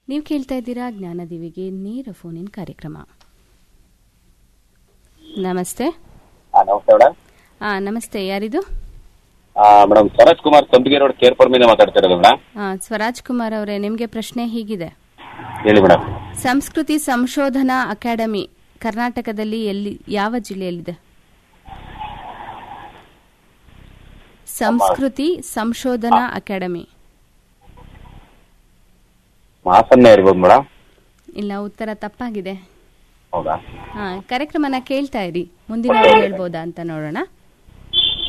ನೀವು ಕೇಳ್ತಾ ಇದ್ದೀರಾ ಜ್ಞಾನದಿವಿಗೆ ನೇರ ಫೋನ್ ಇನ್ ಕಾರ್ಯಕ್ರಮ ನಮಸ್ತೆ ಹಾ ನಮಸ್ತೆ ಮೇಡಮ್ ಆ ನಮಸ್ತೆ ಯಾರಿದು ಮೇಡಮ್ ಸ್ವರಾಜ್ ಕುಮಾರ್ ಸಂಪಿಗೆ ರೋಡ್ ಕೇರ್ ಫಾರ್ಮಿಂದ ಮಾತಾಡ್ತಾ ಇರೋದು ಮೇಡಮ್ ಆ, ಸ್ವರಾಜ್ ಕುಮಾರ್ ಅವರೇ ನಿಮಗೆ ಪ್ರಶ್ನೆ ಹೀಗಿದೆ ಹೇಳಿ ಮೇಡಮ್ ಸಂಸ್ಕೃತಿ ಸಂಶೋಧನಾ ಅಕಾಡೆಮಿ ಕರ್ನಾಟಕದಲ್ಲಿ ಎಲ್ಲಿ ಯಾವ ಜಿಲ್ಲೆಯಲ್ಲಿದೆ ಸಂಸ್ಕೃತಿ ಸಂಶೋಧನಾ ಅಕಾಡೆಮಿ ಹಾಸನ್ನ ಇರ್ಬೋದು ಮೇಡಮ್ ಇಲ್ಲ ಉತ್ತರ ತಪ್ಪಾಗಿದೆ ಹೌದಾ ಹಾ ಕಾರ್ಯಕ್ರಮನ ಕೇಳ್ತಾ ಇರಿ ಮುಂದಿನ ಹೇಳ್ಬೋದಾ ಅಂತ ನೋಡೋಣ